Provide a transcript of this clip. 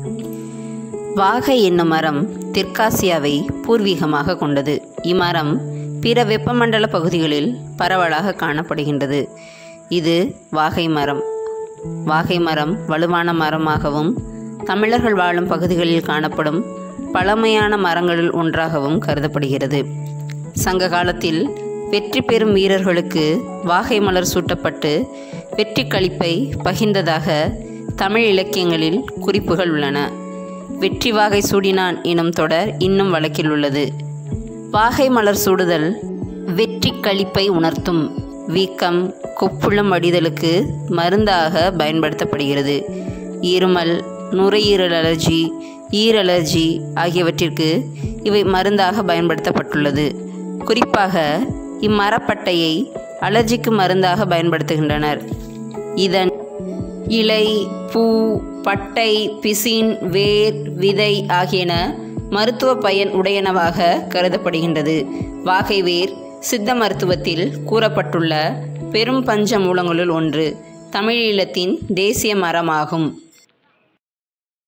வாகை என்னும் மரம் தெற்காசியாவை பூர்வீகமாக கொண்டது இம்மரம் பிற வெப்பமண்டல பகுதிகளில் பரவலாக காணப்படுகின்றது இது வாகை மரம் வாகை மரம் வலுவான மரமாகவும் தமிழர்கள் வாழும் பகுதிகளில் காணப்படும் பழமையான மரங்களில் ஒன்றாகவும் கருதப்படுகிறது சங்க காலத்தில் வெற்றி பெறும் வீரர்களுக்கு வாகை மலர் சூட்டப்பட்டு வெற்றி களிப்பை பகிர்ந்ததாக தமிழ் இலக்கியங்களில் குறிப்புகள் உள்ளன வெற்றி வாகை சூடினான் எனும் தொடர் இன்னும் வழக்கில் உள்ளது வாகை மலர் சூடுதல் வெற்றி களிப்பை உணர்த்தும் வீக்கம் கொப்புளம் வடிதலுக்கு மருந்தாக பயன்படுத்தப்படுகிறது இருமல் நுரையீரல் அலர்ஜி ஈரலர்ஜி ஆகியவற்றிற்கு இவை மருந்தாக பயன்படுத்தப்பட்டுள்ளது குறிப்பாக இம்மரப்பட்டையை அலர்ஜிக்கு மருந்தாக பயன்படுத்துகின்றனர் இதன் இலை பூ பட்டை பிசின் வேர் விதை ஆகியன மருத்துவ பயன் உடையனவாக கருதப்படுகின்றது வாகை வேர் சித்த மருத்துவத்தில் கூறப்பட்டுள்ள பெரும் பஞ்ச மூலங்களுள் ஒன்று தமிழீழத்தின் தேசிய மரமாகும்